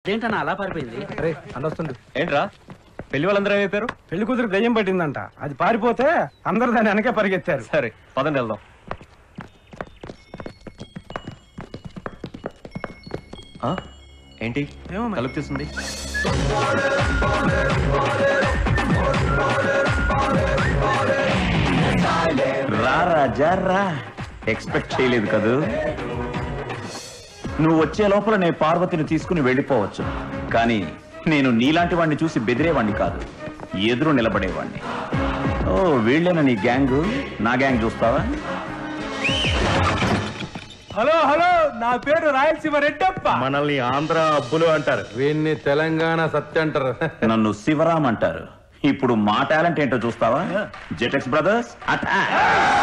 అదేంటన్నా అలా పారిపోయింది అరే అందొస్తుంది ఏంట్రా పెళ్లి వాళ్ళందరూ ఏమైపోయారు పెళ్లి కూతురు దయ్యం పట్టిందంట అది పారిపోతే అందరు దాని వెనకే పరిగెత్తారు సరే పదండి వెళ్దాం ఆ? ఏంటి ఏమో మరి. తలుపు తీస్తుంది రా రాజా రా ఎక్స్పెక్ట్ చేయలేదు కదూ నువ్వు వచ్చే లోపల నేను పార్వతిని తీసుకుని వెళ్ళిపోవచ్చు కానీ నేను నీలాంటి వాడిని చూసి బెదిరేవాణ్ణి కాదు ఎదురు నిలబడేవాణ్ణి ఓ వీళ్ళేనా నీ గ్యాంగ్ నా గ్యాంగ్ చూస్తావా హలో హలో నా పేరు రాయలసీమ రెడ్డప్ప మనల్ని ఆంధ్ర అబ్బులు అంటారు వీన్ని తెలంగాణ సత్య అంటారు నన్ను శివరాం అంటారు ఇప్పుడు మా టాలెంట్ ఏంటో చూస్తావా జెటెక్స్ brothers attack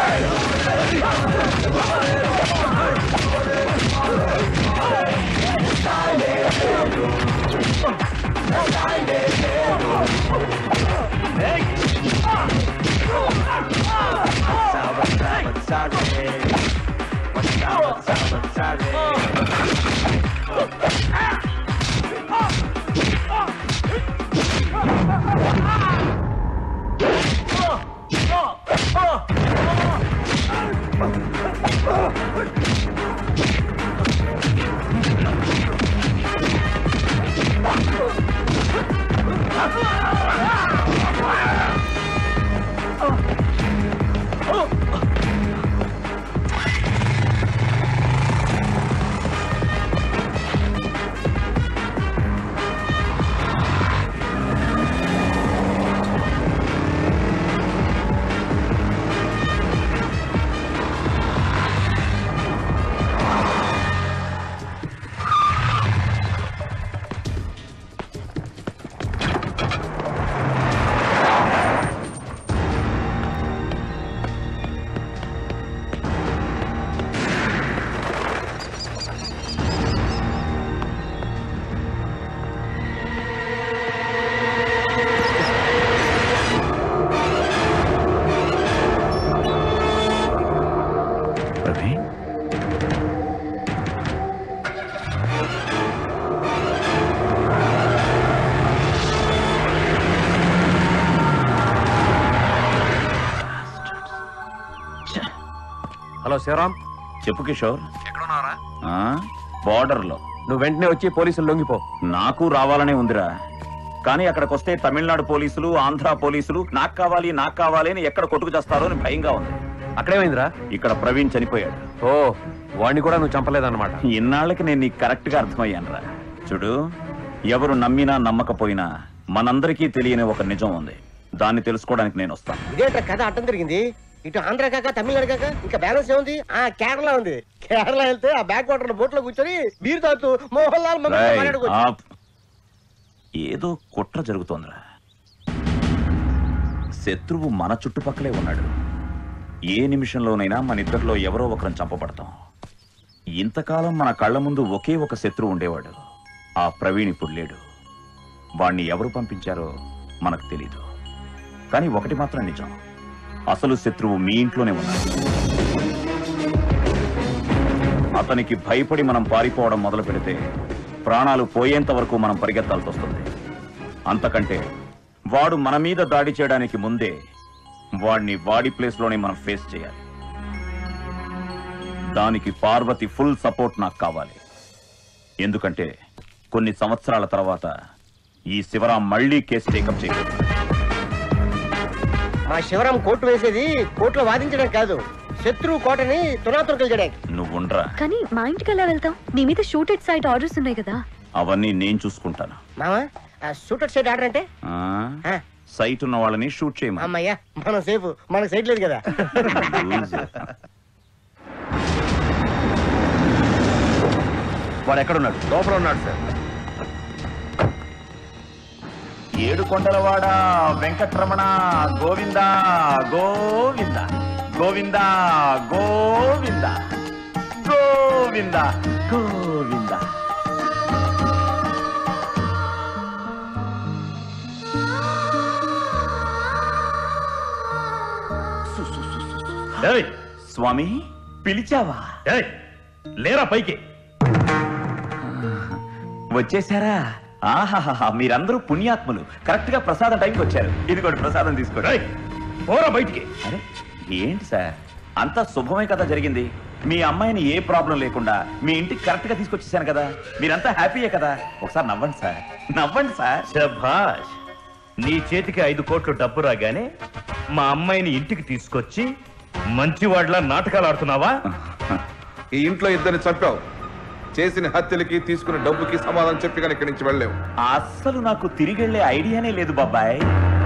Praveen hello Sivaram చెప్పు కిషోర్ బార్డర్ లో నువ్వు వెంటనే వచ్చి పోలీసులు లొంగిపో నాకు రావాలనే ఉందిరా కానీ అక్కడికి వస్తే తమిళనాడు పోలీసులు ఆంధ్ర పోలీసులు నాకు కావాలి నాకు కావాలి అని ఎక్కడ కొట్టుకు చేస్తారో అని భయంగా ఉంది అక్కడేమైందిరా ఇక్కడ ప్రవీణ్ చనిపోయాడు ఓ వాడిని కూడా నువ్వు చంపలేదన్నమాట ఇన్నాళ్ళకి నేను నీకు కరెక్ట్ గా అర్థమయ్యానురా చూడు ఎవరు నమ్మినా నమ్మకపోయినా మనందరికీ తెలియని ఒక నిజం ఉంది దాన్ని తెలుసుకోవడానికి నేను వస్తాను ఇదేంట్రా కథ అడ్డం జరిగింది ఇటు ఆంధ్ర కాక తమిళనాడు కాక ఇంకా బ్యాలెన్స్ ఏముంది ఆ కేరళ ఉంది కేరళ వెళ్తే ఆ బ్యాక్ వాటర్ బోట్ లో కూర్చొని బీర్ తాగుతూ మోహన్ లాల్ మమ్మీ రేయ్, మాట్లాడుకోవచ్చు ఆప్. ఏదో కుట్ర జరుగుతోందిరా శత్రువు మన చుట్టుపక్కలే ఉన్నాడు ఏ నిమిషంలోనైనా మన ఇద్దరిలో ఎవరో ఒకరిని చంపబడతాం ఇంతకాలం మన కళ్ళ ముందు ఒకే ఒక శత్రువు ఉండేవాడు ఆ ప్రవీణ్ ఇప్పుడు లేడు వాణ్ణి ఎవరు పంపించారో మనకు తెలీదు కానీ ఒకటి మాత్రం నిజం అసలు శత్రువు మీ ఇంట్లోనే ఉన్నాడు అతనికి భయపడి మనం పారిపోవడం మొదలు పెడితే ప్రాణాలు పోయేంత వరకు మనం పరిగెత్తాల్సి వస్తుంది అంతకంటే వాడు మన మీద దాడి చేయడానికి ముందే వాడిని వాడి ప్లేస్ లోనే మనం ఫేస్ చేయాలి దానికి పార్వతి ఫుల్ సపోర్ట్ నాకు కావాలి ఎందుకంటే కొన్ని సంవత్సరాల తర్వాత ఈ శివరాం మళ్ళీ కేసు టేకప్ చేయలేదు మా శివరాం కోర్టు వేసేది కోర్టులో వాదించడం కాదు శత్రువు కోటని తునాతురకలు చేయడానికి నువ్వుండ్రా కానీ మా ఇంటికి ఎలా వెళ్తాం నీ మీద షూటెడ్ సైట్ ఆర్డర్స్ ఉన్నాయి కదా అవన్నీ నేను చూసుకుంటాను మామా షూటర్ సైడ్ ఆర్డర్ అంటే ఆ? ఆ, సైట్ ఉన్న వాళ్ళని షూట్ చేయమా అమ్మయ్యా మనం సేఫ్ మనకు సైట్ లేదు కదా వాడు ఎక్కడున్నాడు లోపల ఉన్నాడు సార్ ఏడు కొండలవాడ వెంకట్రమణ గోవింద గోవింద గోవింద గోవింద గోవింద గోవింద ఏయ్, వచ్చేసారా ఆహాహా మీరందరూ పుణ్యాత్ములు కరెక్ట్ గా ప్రసాదం టైంకి వచ్చారు ఇది కూడా ప్రసాదం తీసుకోండి పోరా బయటికి అరే ఏంటి సార్ అంతా శుభమే కదా జరిగింది మీ అమ్మాయిని ఏ ప్రాబ్లం లేకుండా మీ ఇంటికి కరెక్ట్ గా తీసుకొచ్చేసాను కదా మీరంతా హ్యాపీయే కదా ఒకసారి నవ్వండి సార్ నవ్వండి సార్ శభాష్ నీ చేతికి ఐదు కోట్లు డబ్బు రాగానే మా అమ్మాయిని ఇంటికి తీసుకొచ్చి మంచివాడ్లా నాటకాలు ఆడుతున్నావా ఈ ఇంట్లో ఇద్దరిని చంపావు చేసిన హత్యలకి తీసుకున్న డబ్బుకి సమాధానం చెప్పి కానీ ఇక్కడి నుంచి వెళ్ళలేవు అస్సలు నాకు తిరిగెళ్ళే ఐడియానే లేదు బాబాయ్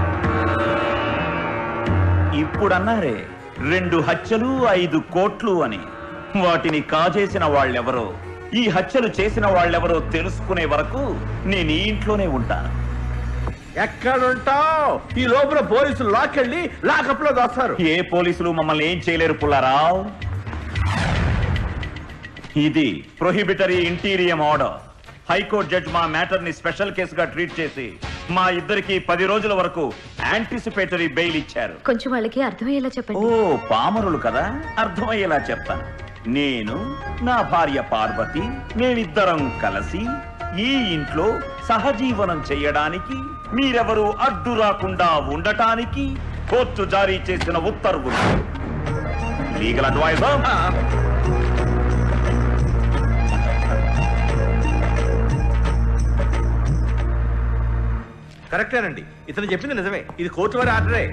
ఇప్పుడు అన్నారే రెండు హత్యలు ఐదు కోట్లు అని వాటిని కాజేసిన వాళ్ళెవరో ఈ హత్యలు చేసిన వాళ్ళెవరో తెలుసుకునే వరకు నేను ఈ ఇంట్లోనే ఉంటాను ఎక్కడుంటావు ఈ లోపల పోలీసులు లాక్కెళ్ళి లాకప్ లో దాస్తారు ఏ పోలీసులు మమ్మల్ని ఏం చేయలేరు పుల్లారావు ఇది prohibitory interim order high court judge మా మ్యాటర్ ని స్పెషల్ కేసుగా ట్రీట్ చేసి మా ఇద్దరికి పది రోజుల వరకు యాంటిసిపేటరీ బెయిల్ ఇచ్చారు కొంచెం వాళ్ళకి అర్థమయ్యేలా ఓ చెప్పండి పామరులు కదా అర్థమయ్యేలా చెప్తాను నేను నా భార్య పార్వతి మేమిద్దరం కలిసి ఈ ఇంట్లో సహజీవనం చేయడానికి మీరెవరూ అడ్డు రాకుండా ఉండటానికి కోర్టు జారీ చేసిన ఉత్తర్వులు లీగల్ అడ్వైజర్ కరెక్టేనండి ఇతను చెప్పింది నిజమే ఇది కోర్టు వారి ఆర్డరే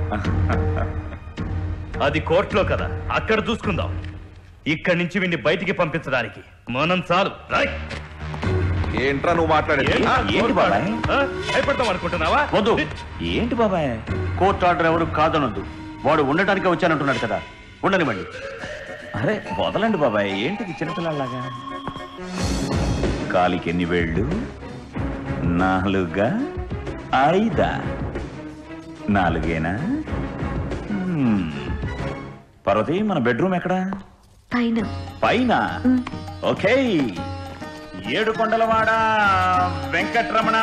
అది కోర్టులో కదా అక్కడ చూసుకుందాం ఇక్కడి నుంచి వీడిని బయటికి పంపించడానికి మనం చాలు రైట్ ఏంట్రా నువ్వు మాట్లాడేది ఏంటి? ఆ, ఏంటి బాబాయ్ ఆ? భయపడతాం అనుకుంటున్నావా వద్దు ఏంటి బాబాయ్ కోర్టు ఆర్డర్ ఎవరు కాదనొద్దు వాడు ఉండటానికే వచ్చానంటున్నాడు కదా ఉండనివ్వండి అరే వదలండి బాబాయ్ ఏంటిది చిన్నపిల్లలాగా కాలికి ఎన్ని వేళ్ళు నాలుగా ఐదా నాలుగేనా హ్మ్. పార్వతి మన బెడ్రూమ్ ఎక్కడా పైన పైన మ్. ఓకే ఏడు కొండలవాడ వెంకట్రమణ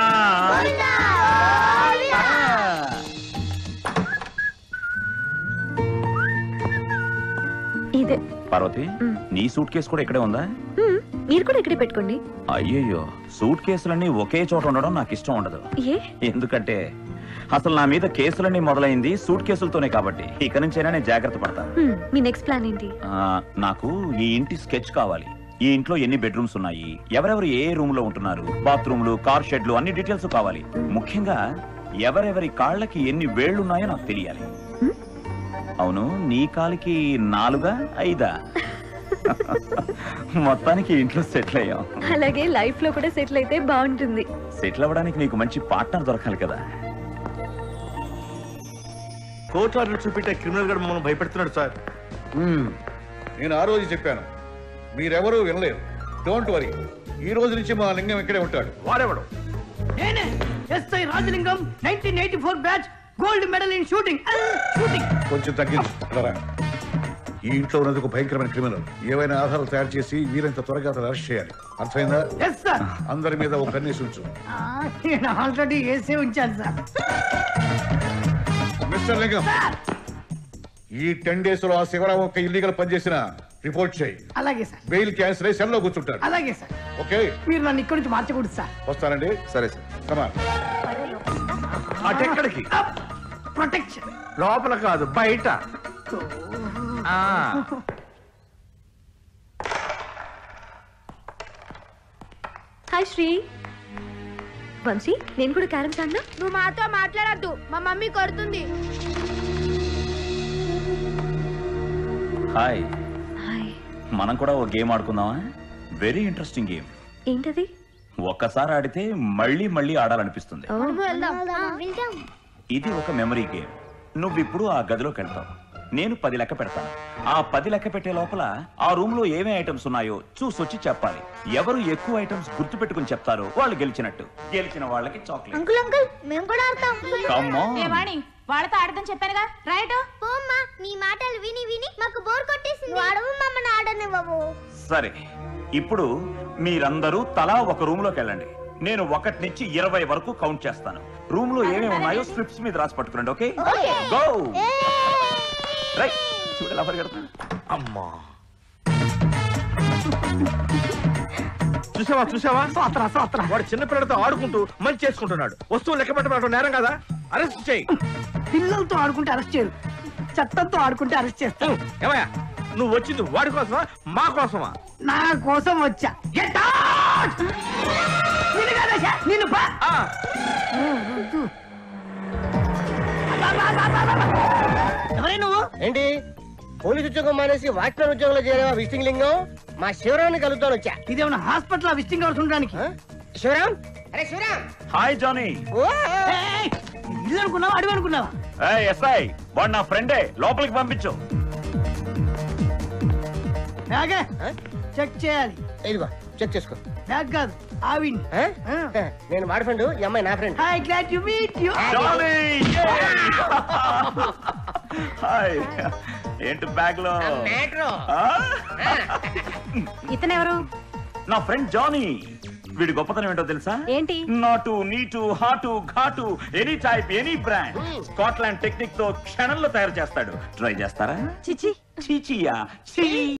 ఇదే పార్వతి మ్. నీ సూట్ కేసు కూడా ఇక్కడే ఉందా హ్మ్, మీరు కూడా ఇక్కడే పెట్టుకోండి అయ్యయ్యో సూట్ కేసులన్నీ ఒకే చోట ఉండడం నాకు ఇష్టం ఉండదు ఏ ఎందుకంటే అసలు నా మీద కేసులన్నీ మొదలైంది సూట్ కేసులతోనే కాబట్టి ఇక నుంచైనా నేను జాగ్రత్త పడతాను హ్మ్, మీ నెక్స్ట్ ప్లాన్ ఏంటి ఆ, నాకు ఈ ఇంటి స్కెచ్ కావాలి ఈ ఇంట్లో ఎన్ని బెడ్రూమ్స్ ఉన్నాయి ఎవరెవరు ఏ రూమ్ లో ఉంటున్నారు బాత్రూమ్లు కార్ షెడ్లు అన్ని డీటెయిల్స్ కావాలి ముఖ్యంగా ఎవరెవరి కాళ్ళకి ఎన్ని వేళ్లు ఉన్నాయో నాకు తెలియాలి హ్మ్? అవును నీ కాలికి నాలుగా ఐదా మొత్తానికి ఇంట్లో సెటిల్ అయ్యాం అలాగే లైఫ్ లో కూడా సెటిల్ అయితే బాగుంటుంది సెటిల్ అవ్వడానికి నీకు మంచి పార్ట్నర్ దొరకాలి కదా కోర్టు ఆర్డర్ చూపెట్టే క్రిమినల్ గడు మమ్మల్ని భయపెడుతున్నాడు సార్ నేను ఆ రోజు చెప్పాను మీరెవరూ వినలేరు డోంట్ వరీ ఈ రోజు నుంచి మా లింగం ఇక్కడే ఉంటాడు వాడెవడు నేనే SI Rajalingam nineteen eighty four batch gold medal in shooting shooting కొంచెం తగ్గించు రా. ఈ ఇంట్లో ఉన్నది ఒక భయంకరమైన క్రిమినల్ ఏవైనా ఆధారాలు తయారు చేసి వీరంత త్వరగా అతను అరెస్ట్ చేయాలి అర్థమైందా ఎస్ సార్ అందరి మీద ఒక కన్నేసి ఉంచు నేను ఆల్రెడీ వేసే ఉంచాను సార్ మిస్టర్ లింగం ఈ టెన్ డేస్ లో ఆ శివరావు ఒక ఇల్లీగల్ పనిచేసిన రిపోర్ట్ చేయి అలాగే సార్ బెయిల్ క్యాన్సిల్ అయ్యి సెల్లో కూర్చుంటాడు అలాగే సార్ ఓకే మీరు నన్ను ఇక్కడి నుంచి మార్చకూడదు సార్ వస్తానండి సరే సార్ కమా అటెక్కడికి ప్రొటెక్షన్ లోపల కాదు బయట ఆ, హాయ్ శ్రీ వంశీ నేను కూడా క్యారమ్స్ ఆడినా నువ్వు మాతో మాట్లాడద్దు మా మమ్మీ కొడుతుంది హాయ్ హాయ్ మనం కూడా ఒక గేమ్ ఆడుకుందామా వెరీ ఇంట్రెస్టింగ్ గేమ్ ఏంటది ఒక్కసారి ఆడితే మళ్ళీ మళ్ళీ ఆడాలనిపిస్తుంది ఓ వెళ్దాం ఇది ఒక మెమరీ గేమ్ నువ్వు ఇప్పుడు ఆ గదిలోకి వెళ్తావు నేను పది లెక్క పెడతాను ఆ పది లెక్క పెట్టే లోపల ఆ రూమ్ లో ఏమేమి ఐటమ్స్ ఉన్నాయో చూసొచ్చి చెప్పాలి ఎవరు ఎక్కువ ఐటమ్స్ గుర్తు పెట్టుకుని చెప్తారో వాళ్ళు గెలిచినట్టు గెలిచిన వాళ్ళకి చాక్లెట్ అంకుల్ అంకుల్ మేము కూడా ఆడతాం Come on. వాణి వాళ్ళతో ఆడదని చెప్పానుగా రైట్ పోమ్మా నీ మాటలు విని విని మాకు బోర్ కొట్టేసింది అడవు మమ్మల్ని ఆడనివ్వవు సరే ఇప్పుడు మీరందరూ తలా ఒక రూమ్ లోకి వెళ్ళండి నేను ఒకటి నుంచి ఇరవై వరకు కౌంట్ చేస్తాను రూమ్ లో ఏమేమి ఉన్నాయో స్ట్రిప్స్ మీద రాసి పట్టుకురండి ఓకే గో రైట్ చూడు ఎలా పరిగెడుతున్నా అమ్మా చూసావా చూసావా సోత్రా సోత్రా వాడు చిన్న పిల్లలతో ఆడుకుంటూ మంచి చేసుకుంటున్నాడు వస్తువులు లెక్క పెట్టడం నేరం కదా అరెస్ట్ చేయి పిల్లలతో ఆడుకుంటే అరెస్ట్ చేయరు చట్టంతో ఆడుకుంటే అరెస్ట్ చేస్తారు ఏమయ్యా నువ్వు వచ్చింది వాడి కోసమా మా కోసమా నా కోసం వచ్చా Get out! నిన్ను కాదయ్యా, నిన్ను బా ఆ, ఎవరే నువ్వు ఏంటి పోలీస్ ఉద్యోగం మానేసి వాచ్మెన్ ఉద్యోగంలో చేరేవా విజిటింగ్ లింగం మా శివరాన్ని కలుద్దాం వచ్చా ఇదేమన్నా హాస్పిటల్ విజిటింగ్ అవర్స్ ఉండడానికి ఆ? శివరాం అరే శివరాం హాయ్ జానీ ఓ! ఏయ్, ఇల్లు అనుకున్నావా అడవి అనుకున్నావా ఎస్ఐ వాడు నా ఫ్రెండే లోపలికి పంపించు బ్యాగే ఆ? చెక్ చేయాలి ఇదిగో చెక్ చేసుకో బ్యాగ్ కాదు ఆవిని ఆ? నేను వాడి ఫ్రెండ్ ఈ అమ్మాయి నా friend hi glad you meet you Johnny hi ఏంటి బ్యాగ్ లో మ్యాట్రో ఆ? ఇతనెవరు నా ఫ్రెండ్ జానీ వీడి గొప్పతనం ఏంటో తెలుసా ఏంటి? నాటు నీటు హాటు ఘాటు any type any brand Scotland technique తో క్షణంలో తయారు చేస్తాడు ట్రై చేస్తారా చిచి చీచియా చీ